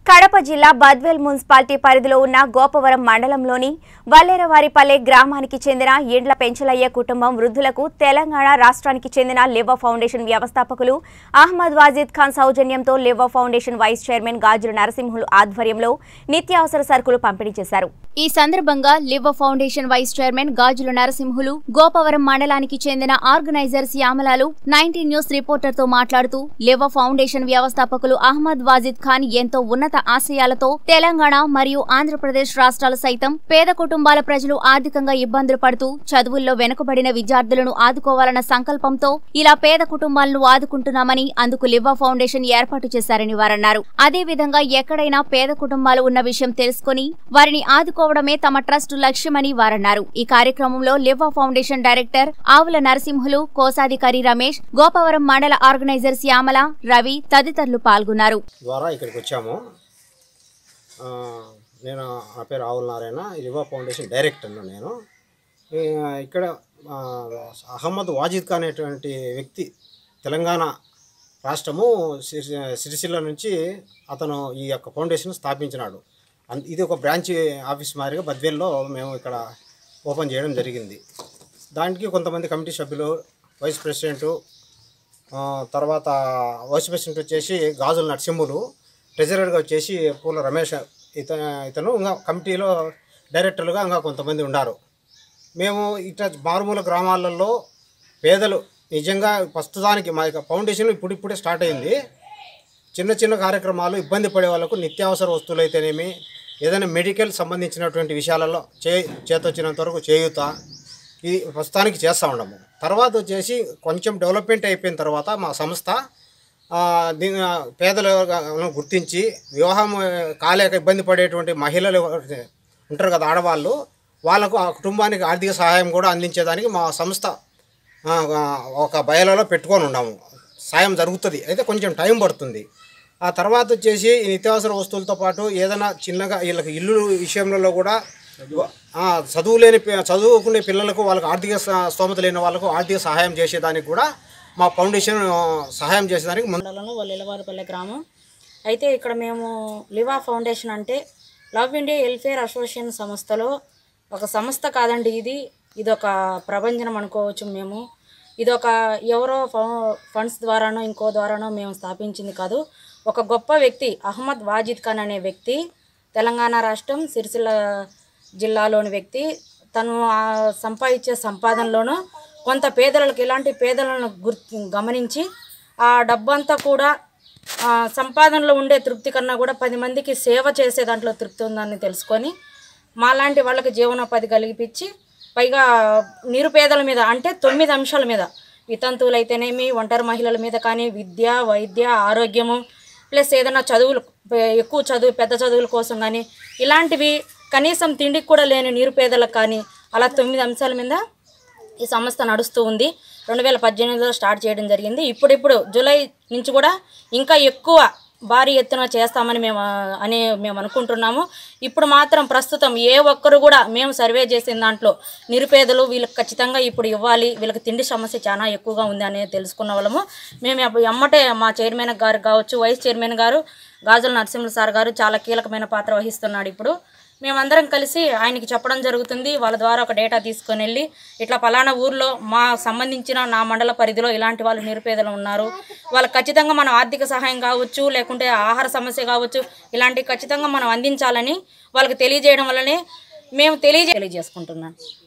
కడప జిల్లా బద్వేల్ మున్సిపాలిటీ పరిధిలో ఉన్న గోపవరం మండలంలోని వల్లేరవారిపల్లె గ్రామానికి చెందిన ఎండ్ల పెంచలయ్య కుటుంబం వృద్ధులకు తెలంగాణ రాష్ట్రానికి చెందిన లివ ఫౌండేషన్ వ్యవస్థాపకులు అహ్మద్ వాజిద్ ఖాన్ సౌజన్యంతో Liva foundation vice chairman Gajula Narasimhulu ఆధ్వర్యంలో నిత్యావసర సరుకులు పంపిణీ చేశారు ఈ సందర్భంగా Liva foundation vice chairman Gajula Narasimhulu Gopavaram మండలానికి చెందిన ఆర్గనైజర్ శ్యామలాలు నైన్టీన్ న్యూస్ రిపోర్టర్ తో మాట్లాడుతూ లివ ఫౌండేషన్ వ్యవస్థాపకులు అహ్మద్ వాజిద్ ఖాన్ ఎంతో ఉన్నత ఆశయాలతో తెలంగాణ మరియు ఆంధ్రప్రదేశ్ రాష్ట్రాలు సైతం పేద కుటుంబాల ప్రజలు ఆర్థికంగా ఇబ్బందులు పడుతూ చదువుల్లో వెనుకబడిన విద్యార్థులను ఆదుకోవాలన్న సంకల్పంతో ఇలా పేద కుటుంబాలను ఆదుకుంటున్నామని అందుకు లివ ఫౌండేషన్ ఏర్పాటు చేశారని వారన్నారు అదేవిధంగా ఎక్కడైనా పేద కుటుంబాలు ఉన్న విషయం తెలుసుకుని వారిని ఆదుకోవడమే తమ ట్రస్ట్ లక్ష్యమని వారన్నారు ఈ కార్యక్రమంలో లివ ఫౌండేషన్ డైరెక్టర్ ఆవుల నరసింహులు కోశాధికారి రమేష్ గోపవరం మండల ఆర్గనైజర్ శ్యామల రవి తదితరులు పాల్గొన్నారు ద్వారా ఇక్కడికి వచ్చాము ఆ, నేను నా పేరు ఆవుల నారాయణ లివా ఫౌండేషన్ డైరెక్టర్ను నేను ఈ, ఇక్కడ ఆ, అహ్మద్ వాజిద్ ఖాన్ అనేటువంటి వ్యక్తి తెలంగాణ రాష్ట్రము సిరి- సిరిసిల్ల నుంచి అతను ఈ యొక్క ఫౌండేషన్ స్థాపించినాడు అన్- ఇది ఒక బ్రాంచ్ ఆఫీస్ మాదిరిగా బద్వేల్లో మేము ఇక్కడ ఓపెన్ చేయడం జరిగింది దానికి కొంతమంది కమిటీ సభ్యులు వైస్ ప్రెసిడెంటు ఆ, తర్వాత వైస్ ప్రెసిడెంట్ వచ్చేసి గాజుల నరసింహులు ట్రెజరర్గా వచ్చేసి పూల రమేష్ ఇతను ఇతను ఇంకా కమిటీలో డైరెక్టర్లుగా ఇంకా కొంతమంది ఉన్నారు మేము ఇట్లా మారుమూల గ్రామాలలో పేదలు నిజంగా ప్రస్తుతానికి మా యొక్క ఫౌండేషన్ ఇప్పుడిప్పుడే స్టార్ట్ అయింది చిన్న చిన్న కార్యక్రమాలు ఇబ్బంది పడే వాళ్ళకు నిత్యావసర వస్తువులు అయితేనేమి ఏదైనా మెడికల్ సంబంధించినటువంటి విషయాలలో చే చేతొచ్చినంత వరకు చేయుత ఇది ప్రస్తుతానికి చేస్తూ ఉండము తర్వాత వచ్చేసి కొంచెం డెవలప్మెంట్ అయిపోయిన తర్వాత మా సంస్థ ఆ, దీని పేదలు గుర్తించి వివాహం ఆ, కాలేక ఇబ్బంది పడేటువంటి మహిళలు ఎవరైతే ఉంటారు కదా ఆడవాళ్ళు వాళ్ళకు ఆ కుటుంబానికి ఆర్థిక సహాయం కూడా అందించేదానికి మా సంస్థ ఆ, ఆ, ఒక బయలలో పెట్టుకొని ఉన్నాము సాయం జరుగుతుంది అయితే కొంచెం టైం పడుతుంది ఆ తర్వాత వచ్చేసి ఈ నిత్యావసర వస్తువులతో పాటు ఏదైనా చిన్నగా వీళ్ళకి ఇల్లు విషయంలో కూడా ఆ, చదువు లేని పి- చదువుకునే పిల్లలకు వాళ్ళకి ఆర్థిక స- స్తోమత లేని వాళ్ళకు ఆర్థిక సహాయం చేసేదానికి కూడా మా ఫౌండేషన్ ఆ, సహాయం చేసేదానికి ముందు మండలంలో వల్లిలవారిపల్లె గ్రామం అయితే ఇక్కడ మేము లివా ఫౌండేషన్ అంటే లవ్ ఇండియా వెల్ఫేర్ అసోసియేషన్ సంస్థలో ఒక సంస్థ కాదండి ఇది ఇది ఒక ప్రభంజనం అనుకోవచ్చు మేము ఇది ఒక ఎవరో ఫ- ఫండ్స్ ద్వారానో ఇంకో ద్వారానో మేము స్థాపించింది కాదు ఒక గొప్ప వ్యక్తి అహ్మద్ వాజిద్ ఖాన్ అనే వ్యక్తి తెలంగాణ రాష్ట్రం సిరిసిల్ల జిల్లాలోని వ్యక్తి తను ఆ సంపాదించే సంపాదనలోనూ కొంత పేదలకు ఇలాంటి పేదలను గుర్ గమనించి ఆ డబ్బంతా కూడా ఆ, సంపాదనలో ఉండే తృప్తి కన్నా కూడా పది మందికి సేవ చేసే దాంట్లో తృప్తి ఉందని తెలుసుకొని మాలాంటి వాళ్ళకి జీవనోపాధి కలిగిపించి పైగా నిరుపేదల మీద అంటే తొమ్మిది అంశాల మీద వితంతువులు అయితేనేమి ఒంటరి మహిళల మీద కానీ విద్య వైద్య ఆరోగ్యము ప్లస్ ఏదైనా చదువులు పె- ఎక్కువ చదువు పెద్ద చదువుల కోసం కానీ ఇలాంటివి కనీసం తిండికి కూడా లేని నిరుపేదలకు కానీ అలా తొమ్మిది అంశాల మీద ఈ సంస్థ నడుస్తూ ఉంది రెండు వేల పద్దెనిమిదిలో స్టార్ట్ చేయడం జరిగింది ఇప్పుడిప్పుడు జూలై నుంచి కూడా ఇంకా ఎక్కువ భారీ ఎత్తున చేస్తామని మేము ఆ, అని మేము అనుకుంటున్నాము ఇప్పుడు మాత్రం ప్రస్తుతం ఏ ఒక్కరు కూడా మేము సర్వే చేసిన దాంట్లో నిరుపేదలు వీళ్ళకి ఖచ్చితంగా ఇప్పుడు ఇవ్వాలి వీళ్ళకి తిండి సమస్య చాలా ఎక్కువగా ఉంది అనేది తెలుసుకున్న వాళ్ళము మేము అప్పుడు ఎమ్మటే మా చైర్మన్ గారు కావచ్చు వైస్ చైర్మన్ గారు గాజుల నరసింహ సార్ గారు చాలా కీలకమైన పాత్ర వహిస్తున్నాడు ఇప్పుడు మేమందరం కలిసి ఆయనకి చెప్పడం జరుగుతుంది వాళ్ళ ద్వారా ఒక డేటా తీసుకొని వెళ్ళి ఇట్లా పలానా ఊర్లో మా సంబంధించిన నా మండల పరిధిలో ఇలాంటి వాళ్ళు నిరుపేదలు ఉన్నారు వాళ్ళకి ఖచ్చితంగా మనం ఆర్థిక సహాయం కావచ్చు లేకుంటే ఆహార సమస్య కావచ్చు ఇలాంటివి ఖచ్చితంగా మనం అందించాలని వాళ్ళకి తెలియజేయడం వల్లనే మేము తెలియజే తెలియజేసుకుంటున్నాను